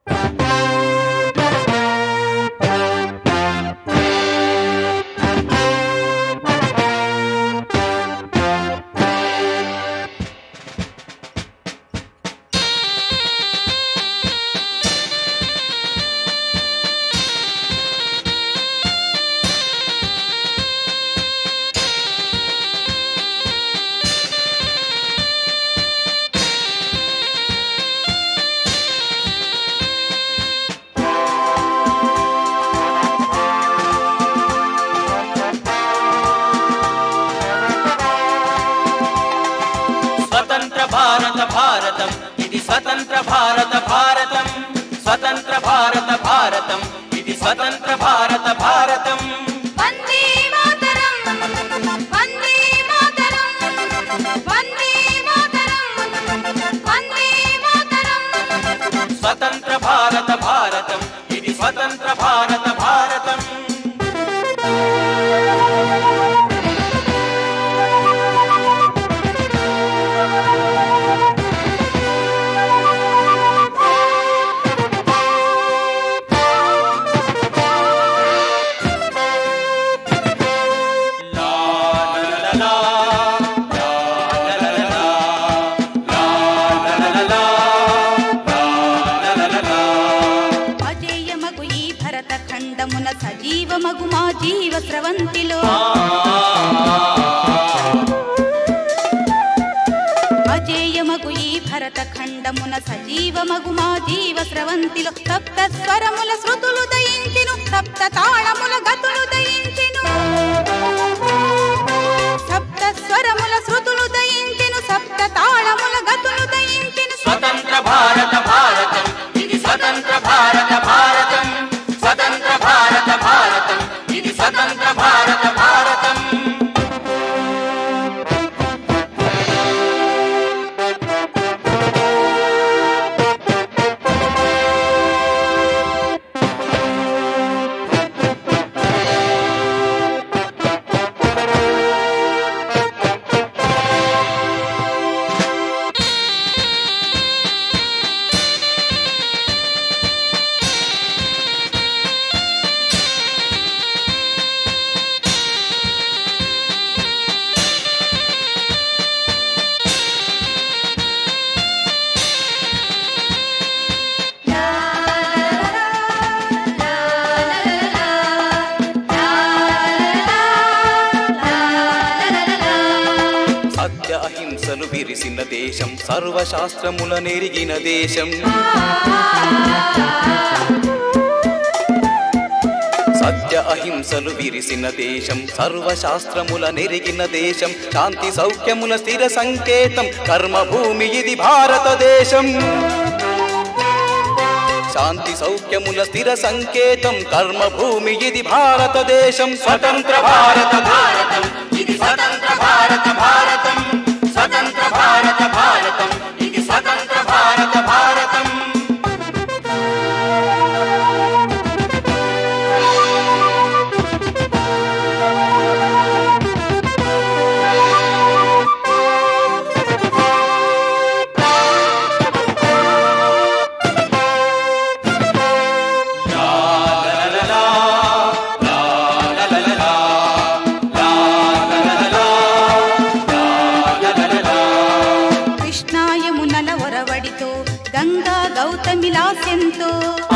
స్వతంత్ర భారత భారతం ఇది స్వతంత్ర భారత భారతం స్వతంత్ర భారత భారతం ఇది స్వతంత్ర భారత భారతం వందే మాతరం వందే మాతరం వందే మాతరం వందే మాతరం స్వతంత్ర భారత భారతం ఇది స్వతంత్ర భారత భారతం లా లా లా లా, లా లా లా లా, లా లా లా లా, లా లా లా లా. అజేయమగు ఈ భరత ఖండమున సజీవమగు మా జీవ స్రవంతిలో అజేయమగు ఈ భరత ఖండమున సజీవమగు మా జీవ స్రవంతిలో సప్త స్వరముల శృతులు దయించెను సప్త తాళముల గతులు దయించెను సప్త స్వరముల శృతులు దయించెను సప్త తాళముల గతులు దయించెను స్వతంత్ర భారత భారతం ఇది స్వతంత్ర భారత భారతం స్వతంత్ర భారత భారతం ఇది స్వతంత్ర భారత భారతం సత్య అహింసలు విరిసిన దేశం సర్వశాస్త్రముల నెరిగిన దేశం సత్య అహింసలు విరిసిన దేశం సర్వశాస్త్రముల నెరిగిన దేశం శాంతి సౌఖ్యముల స్థిర సంకేతం కర్మభూమి ఇది భారతదేశం శాంతి సౌఖ్యముల స్థిర సంకేతం కర్మభూమి ఇది భారతదేశం స్వతంత్ర భారత భారతం ఇది స్వతంత్ర భారత భారతం స్వతంత్ర భారత భారతం ఇది స్వతంత్ర భారత భారతం కృష్ణాయమునల ఒరవడితో గంగా గౌతమి లాస్యంతో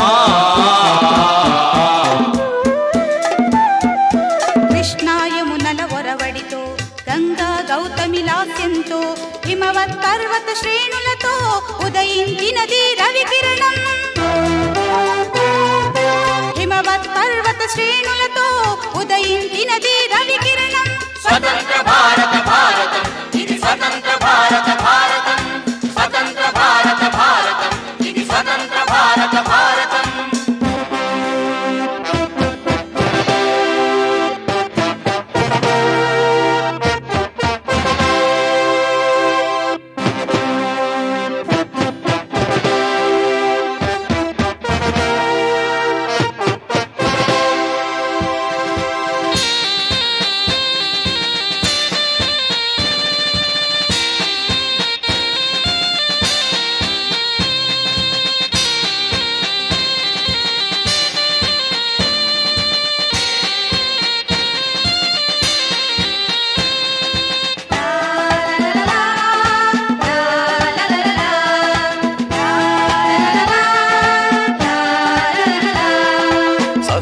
కృష్ణాయమునల ఒరవడితో గంగా గౌతమి లాస్యంతో హిమవత్ పర్వత శ్రేణులతో ఉదయించినది రవికిరణం హిమవత్ పర్వత శ్రేణులతో ఉదయించినది రవికిరణం స్వతంత్ర భారత భారతం ఇది స్వతంత్ర భారత భారతం స్వతంత్ర భారత భారతం ఇది స్వతంత్ర భారత భారతం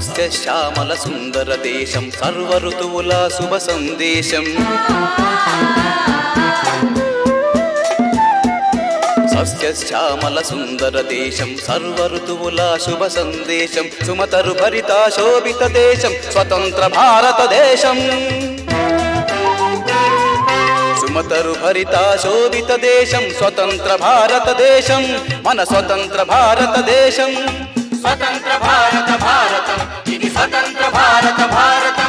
సస్యశ్యామల సుందర దేశం సర్వ ఋతువుల శుభ సందేశం సస్యశ్యామల సుందర దేశం సర్వ ఋతువుల శుభ సందేశం సుమతరు భరిత శోభిత దేశం స్వతంత్ర భారతదేశం సుమతరు భరిత శోభిత దేశం స్వతంత్ర భారతదేశం మన స్వతంత్ర భారతదేశం స్వతంత్ర భారత భారతం ఇది స్వతంత్ర భారత భారతం